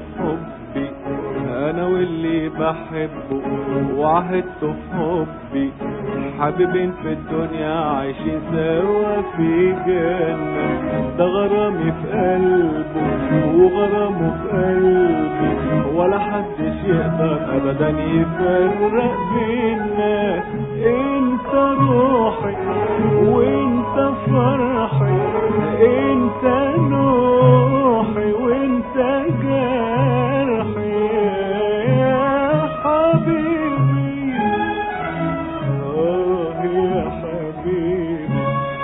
في حبي انا واللي بحبه وعهدته في حبي حبيبين في الدنيا عايشين سوا في جنة ده غرامي في قلبه وغرامه في قلبي ولا حدش يقدر ابدا يفرق بينا انت روحي وانت فرحي انت نوحي وانت جرحي يا حبيبي اه يا حبيبي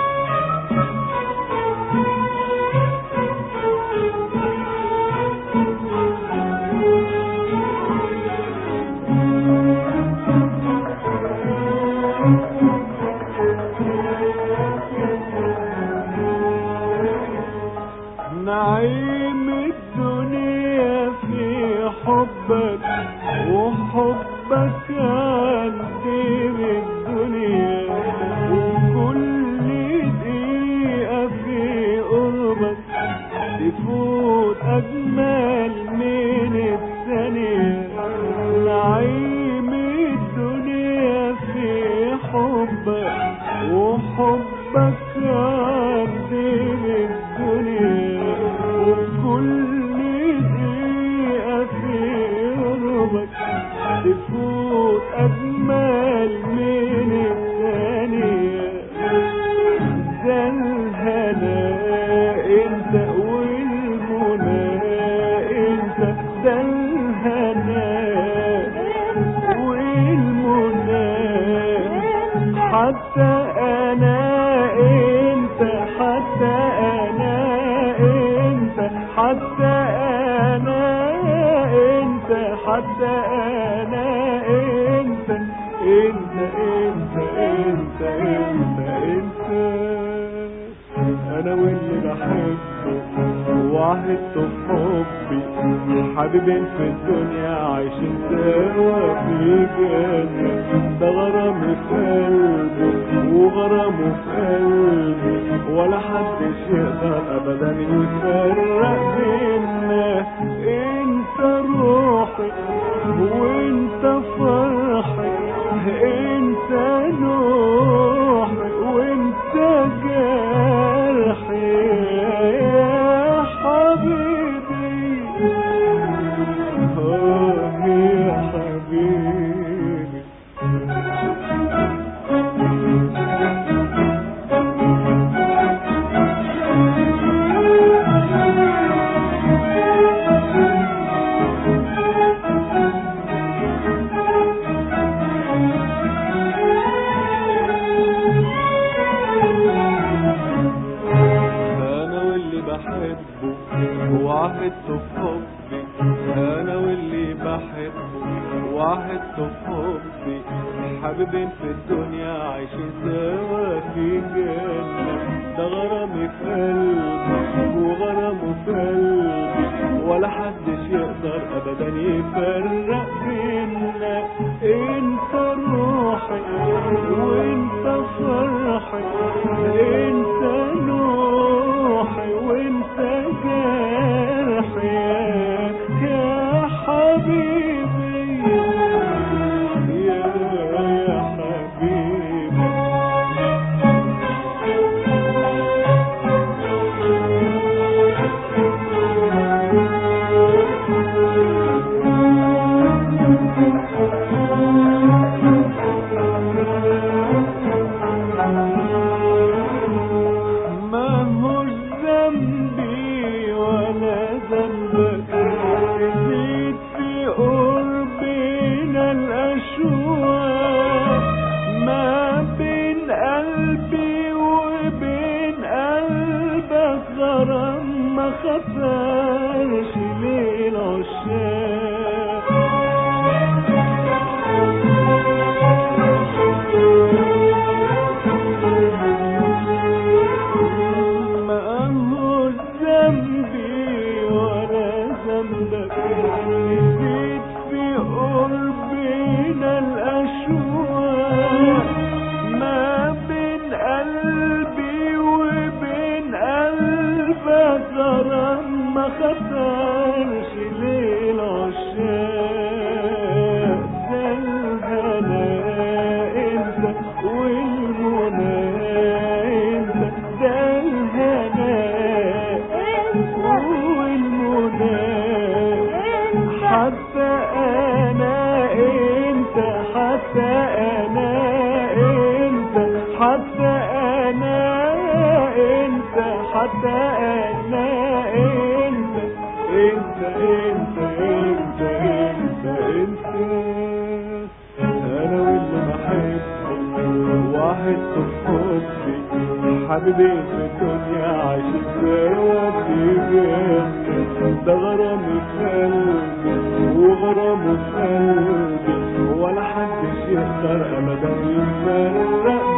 نعيم الدنيا في حبك وحبك عندي الدنيا وكل دقيقة في قربك تفوت أجمل من الثانية نعيم الدنيا في حبك وحبك عندي الدنيا وكل دقيقة في قربك تفوت أجمل من الثانية ده الهنا انت والمنى انت ده الهنا والمنى حتى انا انت حتى انا انت حتى انا انت حتى انا انت انت انت انت انت انت انا واللي بحبه وعهدته في حبي حبيبين في الدنيا عايشين سوا في جنة ده غرامي في قلبي وغرامه في قلبي ولا حدش يقدر ابدا يفرق بينا انت روحي وانت فرحي انت نوحي وانت جرحي يا حبيبي اه يا حبيبي انا واللي بحبه وعهدته في حبي انا واللي بحبه وعهدته في حبي حبيبين في الدنيا عايشين سوا في جنة ده غرامي في قلبي وغرامه في قلبي ولا حدش يقدر ابدا يفرق بينا انت روحي وانت فرحي انت نوحي وانت جرحي يا حبيبي يا يا حبيبي ما هو ذنبي ولا ذنبك زيد في قربنا الأشواق ما بين قلبي وبين قلبك غرام ما خسرش ليل ما هو ذنبي ولا ذنبك نسيت في قربنا الأشواق ما بين قلبي وبين قلبك غرام ما خسرش حبي حبيبي في الدنيا عايش ازاي بيك ده غرامي في قلبي وغرامه في قلبي ولا حدش يقدر ابدا يفرق